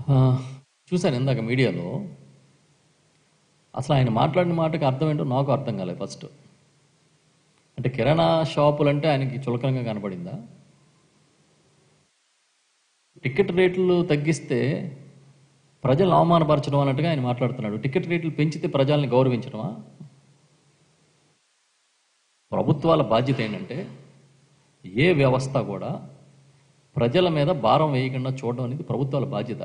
ఆ, చూశాను ఇందాక మీడియాలో అసలు ఆయన మాట్లాడిన మాటకి అర్థం ఏంటో నాకు అర్థం కాలేదు ఫస్ట్ అంటే కిరాణా షాపులు అంటే ఆయనకి చులకనంగా కనపడిందా టికెట్ రేట్లు తగ్గిస్తే ప్రజలను అవమానపరచడం అన్నట్టుగా ఆయన మాట్లాడుతున్నాడు టికెట్ రేట్లు పెంచితే ప్రజల్ని గౌరవించడమా ప్రభుత్వాల బాధ్యత ఏంటంటే ఏ వ్యవస్థ కూడా ప్రజల మీద భారం వేయకుండా చూడడం అనేది ప్రభుత్వాల బాధ్యత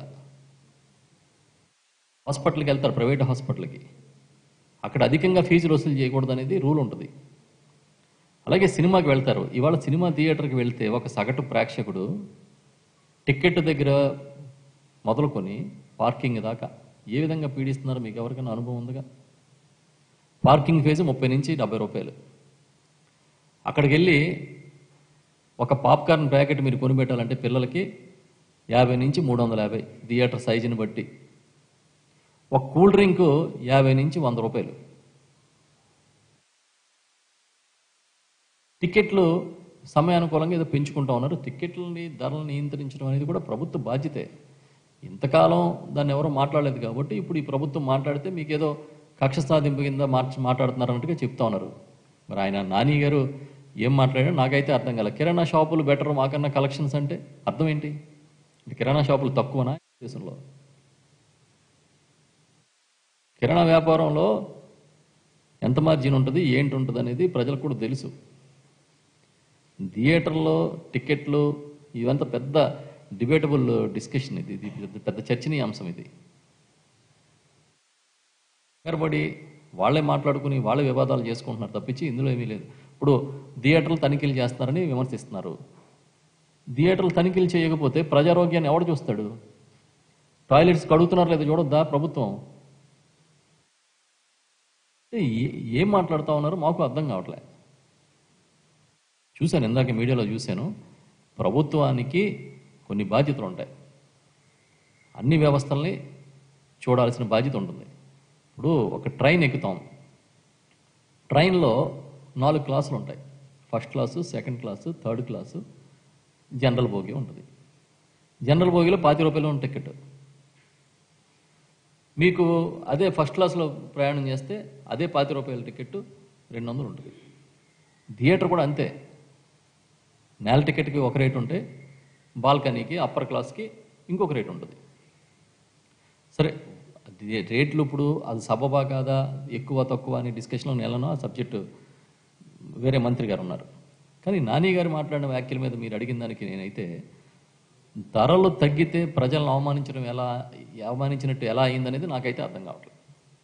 హాస్పిటల్కి వెళ్తారు ప్రైవేట్ హాస్పిటల్కి అక్కడ అధికంగా ఫీజులు వసూలు చేయకూడదు అనేది రూల్ ఉంటుంది అలాగే సినిమాకి వెళ్తారు ఇవాళ సినిమా థియేటర్కి వెళ్తే ఒక సగటు ప్రేక్షకుడు టికెట్ దగ్గర మొదలుకొని పార్కింగ్ దాకా ఏ విధంగా పీడిస్తున్నారో మీకు ఎవరికైనా అనుభవం ఉందిగా పార్కింగ్ ఫీజు ముప్పై నుంచి డెబ్బై రూపాయలు అక్కడికి వెళ్ళి ఒక పాప్కార్న్ ప్యాకెట్ మీరు కొనిపెట్టాలంటే పిల్లలకి యాభై నుంచి మూడు వందల యాభై థియేటర్ సైజుని బట్టి ఒక కూల్ డ్రింక్ యాభై నుంచి వంద రూపాయలు టికెట్లు సమయానుకూలంగా ఏదో పెంచుకుంటా ఉన్నారు టికెట్లని ధరలను నియంత్రించడం అనేది కూడా ప్రభుత్వ బాధ్యతే ఇంతకాలం దాన్ని ఎవరో మాట్లాడలేదు కాబట్టి ఇప్పుడు ఈ ప్రభుత్వం మాట్లాడితే మీకు ఏదో కక్ష సాధింపు కింద మార్చి మాట్లాడుతున్నారు అన్నట్టుగా చెప్తా ఉన్నారు మరి ఆయన నాని గారు ఏం మాట్లాడారో నాకైతే అర్థం కాలేదు కిరాణా షాపులు బెటర్ మాకన్నా కలెక్షన్స్ అంటే అర్థం ఏంటి అంటే కిరాణా షాపులు తక్కువనా దేశంలో కిరాణా వ్యాపారంలో ఎంత మార్జిన్ ఉంటుంది ఏంటి ఉంటుంది అనేది ప్రజలకు కూడా తెలుసు థియేటర్లో టికెట్లు ఇవంతా పెద్ద డిబేటబుల్ డిస్కషన్ ఇది ఇది పెద్ద- పెద్ద చర్చనీయాంశం ఇది కరబడి వాళ్ళే మాట్లాడుకుని వాళ్ళే వివాదాలు చేసుకుంటున్నారు తప్పించి ఇందులో ఏమీ లేదు ఇప్పుడు థియేటర్లు తనిఖీలు చేస్తున్నారని విమర్శిస్తున్నారు థియేటర్లు తనిఖీలు చేయకపోతే ప్రజారోగ్యాన్ని ఎవడు చూస్తాడు టాయిలెట్స్ కడుగుతున్నారు లేదా చూడొద్దా ప్రభుత్వం ఏ- ఏం మాట్లాడుతా ఉన్నారో మాకు అర్థం కావట్లే చూశాను ఇందాక మీడియాలో చూశాను ప్రభుత్వానికి కొన్ని బాధ్యతలు ఉంటాయి అన్ని వ్యవస్థల్ని చూడాల్సిన బాధ్యత ఉంటుంది ఇప్పుడు ఒక ట్రైన్ ఎక్కుతాం ట్రైన్లో నాలుగు క్లాసులు ఉంటాయి first class second class third class general బోగి ఉంటుంది జనరల్ బోగిలో పాతి రూపాయలు ఉన్న టికెట్ మీకు అదే ఫస్ట్ క్లాస్లో ప్రయాణం చేస్తే అదే పాతి రూపాయల టికెట్ రెండు వందలు ఉంటుంది థియేటర్ కూడా అంతే నేల టికెట్కి ఒక రేట్ ఉంటే బాల్కనీకి అప్పర్ క్లాస్కి ఇంకొక రేట్ ఉంటుంది సరే అది రేట్లు ఇప్పుడు అది సబబా కాదా ఎక్కువ తక్కువ అని డిస్కషన్లో నెలను ఆ సబ్జెక్టు వేరే మంత్రి గారు ఉన్నారు కానీ నాని గారు మాట్లాడిన వ్యాఖ్యల మీద మీరు అడిగిన దానికి నేనైతే ధరలు తగ్గితే ప్రజలను అవమానించడం ఎలా అవమానించినట్టు ఎలా అయిందనేది నాకైతే అర్థం కావట్లేదు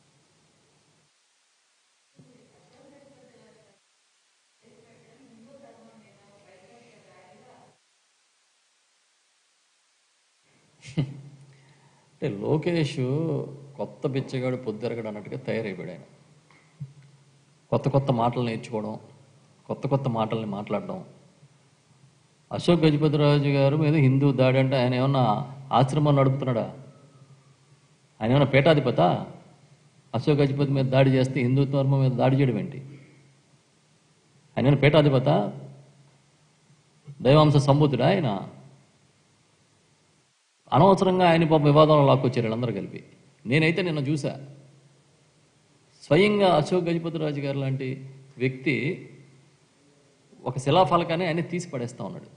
అంటే లోకేష్ కొత్త బిచ్చగాడు పొద్దురగడు అన్నట్టుగా తయారైపోయాడు ఆయన కొత్త కొత్త మాటలు నేర్చుకోవడం కొత్త కొత్త మాటల్ని మాట్లాడడం అశోక్ గజపతిరాజు గారు మీద హిందూ దాడి అంటే ఆయన ఏమన్నా ఆశ్రమం నడుపుతున్నాడా ఆయన ఏమన్నా పీఠాధిపత అశోక్ గజపతి మీద దాడి చేస్తే హిందూ ధర్మం మీద దాడి చేయడం ఏంటి ఆయన ఏమన్నా పీఠాధిపత దైవాంశ సంబుద్ధుడా ఆయన అనవసరంగా ఆయన పాప వివాదంలో లాక్కొచ్చారు వీళ్ళందరూ కలిపి నేనైతే నిన్న చూసా స్వయంగా అశోక్ గజపతిరాజు గారు లాంటి వ్యక్తి ఒక శిలాఫలకాన్ని ఆయన తీసి పడేస్తా ఉన్నాడు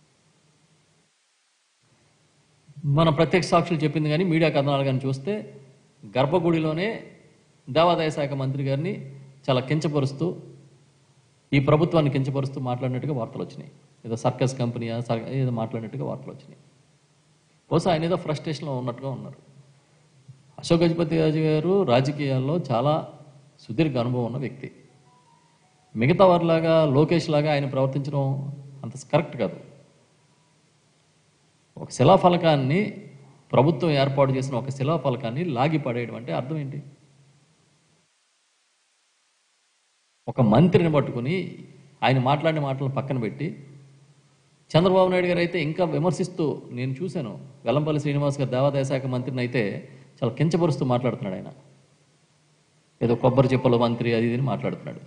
మన ప్రత్యక్ష సాక్షులు చెప్పింది కానీ మీడియా కథనాలు కానీ చూస్తే గర్భగుడిలోనే దేవాదాయ శాఖ మంత్రి గారిని చాలా కించపరుస్తూ ఈ ప్రభుత్వాన్ని కించపరుస్తూ మాట్లాడినట్టుగా వార్తలు వచ్చినాయి ఏదో సర్కస్ కంపెనీ ఏదో మాట్లాడినట్టుగా వార్తలు వచ్చినాయి బహుశా ఆయన ఏదో ఫ్రస్ట్రేషన్లో ఉన్నట్టుగా ఉన్నారు అశోక్ గజపతి రాజు గారు రాజకీయాల్లో చాలా సుదీర్ఘ అనుభవం ఉన్న వ్యక్తి మిగతా వారిలాగా లోకేష్ లాగా ఆయన ప్రవర్తించడం అంత కరెక్ట్ కాదు ఒక శిలాఫలకాన్ని ప్రభుత్వం ఏర్పాటు చేసిన ఒక శిలాఫలకాన్ని లాగి పడేయడం అంటే అర్థం ఏంటి ఒక మంత్రిని పట్టుకుని ఆయన మాట్లాడిన మాటలను పక్కన పెట్టి చంద్రబాబు నాయుడు గారు అయితే ఇంకా విమర్శిస్తూ నేను చూశాను వెల్లంపల్లి శ్రీనివాస్ గారు దేవాదాయ శాఖ మంత్రిని అయితే చాలా కించపరుస్తూ మాట్లాడుతున్నాడు ఆయన ఏదో కొబ్బరి చెప్పల మంత్రి అది ఇది అని మాట్లాడుతున్నాడు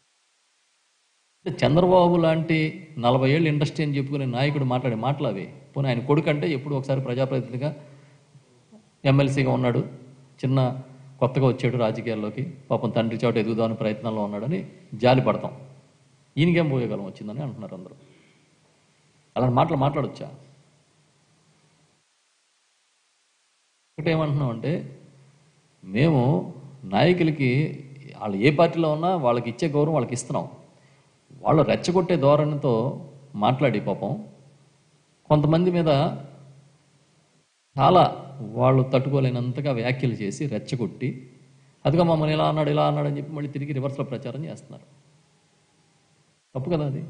అంటే చంద్రబాబు లాంటి నలభై ఏళ్ళు ఇండస్ట్రీ అని చెప్పుకునే నాయకుడు మాట్లాడే మాటలు అవి పోనీ ఆయన కొడుకు అంటే ఎప్పుడు ఒకసారి ప్రజాప్రతినిధిగా ఎమ్మెల్సీగా ఉన్నాడు చిన్న కొత్తగా వచ్చాడు రాజకీయాల్లోకి పాపం తండ్రి చోట ఎదుగుదామని ప్రయత్నంలో ఉన్నాడని జాలి పడతాం ఈయనకేం పోయేగలం వచ్చిందని అంటున్నారు అందరూ అలాంటి మాటలు మాట్లాడొచ్చా ఒకటి ఏమంటున్నాం అంటే మేము నాయకులకి వాళ్ళు ఏ పార్టీలో ఉన్నా వాళ్ళకి ఇచ్చే గౌరవం వాళ్ళకి ఇస్తున్నాం వాళ్ళు రెచ్చగొట్టే ధోరణితో మాట్లాడి పాపం కొంతమంది మీద చాలా వాళ్ళు తట్టుకోలేనంతగా వ్యాఖ్యలు చేసి రెచ్చగొట్టి అదిగా మమ్మల్ని ఇలా అన్నాడు ఇలా అన్నాడు అని చెప్పి మళ్ళీ తిరిగి రివర్స్లో ప్రచారం చేస్తున్నారు తప్పు కదా అది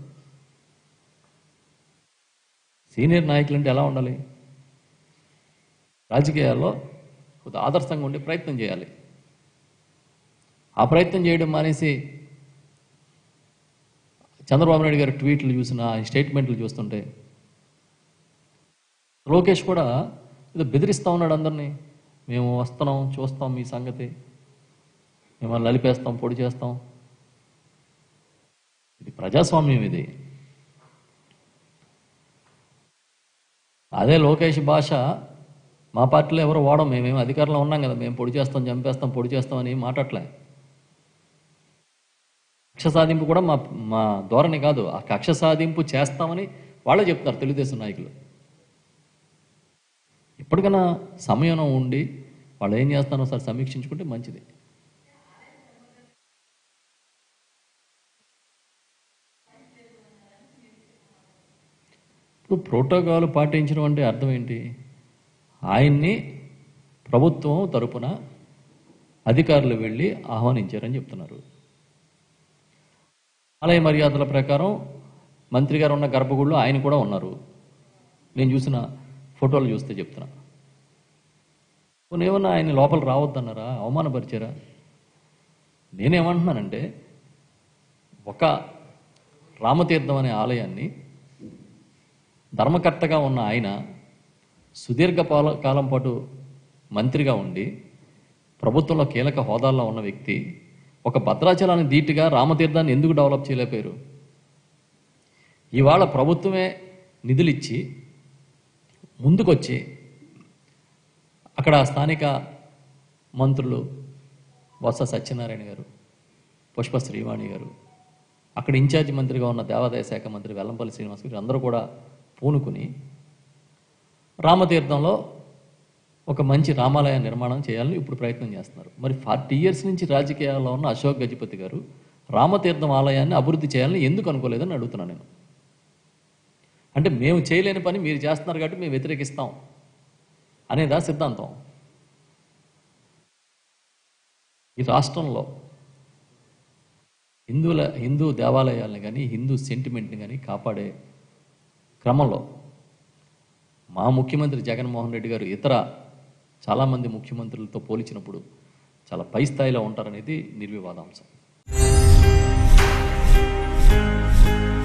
సీనియర్ నాయకులు అంటే ఎలా ఉండాలి రాజకీయాల్లో కొద్ది ఆదర్శంగా ఉండే ప్రయత్నం చేయాలి ఆ ప్రయత్నం చేయడం మానేసి చంద్రబాబు నాయుడు గారి ట్వీట్లు చూసిన ఆ స్టేట్మెంట్లు చూస్తుంటే లోకేష్ కూడా ఏదో బెదిరిస్తా ఉన్నాడు అందరినీ మేము వస్తున్నాం చూస్తాం మీ సంగతి మేము నలిపేస్తాం పొడి చేస్తాం ఇది ప్రజాస్వామ్యం ఇది అదే లోకేష్ భాష మా పార్టీలో ఎవరు వాడం మేమేం అధికారంలో ఉన్నాం కదా మేము పొడి చేస్తాం చంపేస్తాం పొడి చేస్తాం అని మాట్లాడలే కక్ష సాధింపు కూడా మా మా ధోరణి కాదు ఆ కక్ష సాధింపు చేస్తామని వాళ్ళే చెప్తున్నారు తెలుగుదేశం నాయకులు ఇప్పటికైనా సమయం ఉండి వాళ్ళు ఏం చేస్తారో ఒకసారి సమీక్షించుకుంటే మంచిది ఇప్పుడు ప్రోటోకాల్ పాటించడం అంటే అర్థం ఏంటి ఆయన్ని ప్రభుత్వం తరపున అధికారులు వెళ్ళి ఆహ్వానించారని చెప్తున్నారు ఆలయ మర్యాదల ప్రకారం మంత్రి గారు ఉన్న గర్భగుడిలో ఆయన కూడా ఉన్నారు నేను చూసిన ఫోటోలు చూస్తే చెప్తున్నా పోనీ ఏమన్నా ఆయన లోపల రావద్దన్నారా అవమానపరిచారా నేనేమంటున్నానంటే ఒక రామతీర్థం అనే ఆలయాన్ని ధర్మకర్తగా ఉన్న ఆయన సుదీర్ఘ పాల కాలం పాటు మంత్రిగా ఉండి ప్రభుత్వంలో కీలక హోదాల్లో ఉన్న వ్యక్తి ఒక భద్రాచలాన్ని ధీటుగా రామతీర్థాన్ని ఎందుకు డెవలప్ చేయలేకపోయారు ఇవాళ ప్రభుత్వమే నిధులిచ్చి ముందుకొచ్చి అక్కడ స్థానిక మంత్రులు బొత్స సత్యనారాయణ గారు పుష్ప శ్రీవాణి గారు అక్కడ ఇన్ఛార్జి మంత్రిగా ఉన్న దేవాదాయ శాఖ మంత్రి వెల్లంపల్లి శ్రీనివాస్ గారు అందరూ కూడా పూనుకుని రామతీర్థంలో ఒక మంచి రామాలయ నిర్మాణం చేయాలని ఇప్పుడు ప్రయత్నం చేస్తున్నారు మరి ఫార్టీ ఇయర్స్ నుంచి రాజకీయాల్లో ఉన్న అశోక్ గజపతి గారు రామతీర్థం ఆలయాన్ని అభివృద్ధి చేయాలని ఎందుకు అనుకోలేదని అడుగుతున్నాను నేను అంటే మేము చేయలేని పని మీరు చేస్తున్నారు కాబట్టి మేము వ్యతిరేకిస్తాం అనేదా సిద్ధాంతం ఈ రాష్ట్రంలో హిందువుల హిందూ దేవాలయాలను కానీ హిందూ సెంటిమెంట్ని కానీ కాపాడే క్రమంలో మా ముఖ్యమంత్రి జగన్మోహన్ రెడ్డి గారు ఇతర చాలామంది ముఖ్యమంత్రులతో పోల్చినప్పుడు చాలా పై స్థాయిలో ఉంటారనేది నిర్వివాదాంశం